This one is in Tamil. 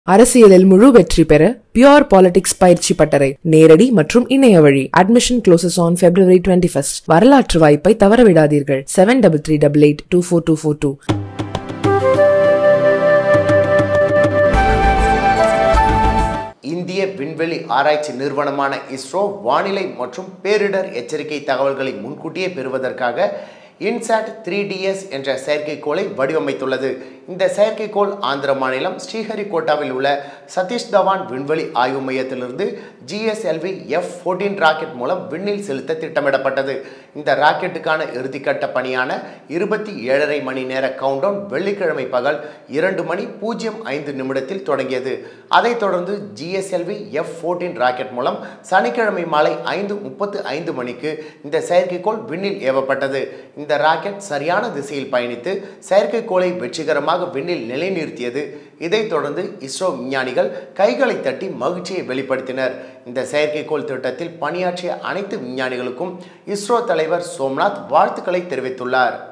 அரசியலில் முழு வெற்றி பெற பியோர் பாலிடிக்ஸ் பயிற்சி பட்டறை நேரடி மற்றும் இணைய வழி admission closes on February twenty first வரலாற்று வாய்ப்பை தவறவிடாதீர்கள் seven double three double eight two four two four two இந்திய விண்வெளி ஆராய்ச்சி நிறுவனமான இஸ்ரோ வானிலை மற்றும் பேரிடர் எச்சரிக்கை தகவல்களை முன்கூட்டியே பெறுவதற்காக இன்சாட் த்ரீ டிஎஸ் என்ற செயற்கைக்கோளை வடிவமைத்துள்ளது இந்த செயற்கைக்கோள் ஆந்திர மாநிலம் ஸ்ரீஹரிகோட்டாவில் உள்ள சதீஷ் தவான் விண்வெளி ஆய்வு மையத்திலிருந்து ஜிஎஸ்எல்வி எஃப் ஃபோர்டீன் ராக்கெட் மூலம் விண்ணில் செலுத்த திட்டமிடப்பட்டது இந்த ராக்கெட்டுக்கான இறுதிக்கட்ட பணியான இருபத்தி ஏழரை மணி நேர கவுண்டவுன் வெள்ளிக்கிழமை பகல் இரண்டு மணி பூஜ்ஜியம் ஐந்து நிமிடத்தில் தொடங்கியது அதைத் தொடர்ந்து ஜிஎஸ்எல்வி எஃப் ஃபோர்டீன் ராக்கெட் மூலம் சனிக்கிழமை மாலை ஐந்து முப்பத்து ஐந்து மணிக்கு இந்த செயற்கைக்கோள் விண்ணில் ஏவப்பட்டது இந்த ராக்கெட் சரியான திசையில் பயணித்து செயற்கைக்கோளை வெற்றிகரமாக விண்ணில் நிலைநிறுத்தியது இதைத் தொடர்ந்து இஸ்ரோ விஞ்ஞானிகள் கைகளை தட்டி மகிழ்ச்சியை வெளிப்படுத்தினர் இந்த செயற்கைக்கோள் திட்டத்தில் பணியாற்றிய அனைத்து விஞ்ஞானிகளுக்கும் இஸ்ரோ தலைவர் சோம்நாத் வாழ்த்துக்களை தெரிவித்துள்ளார்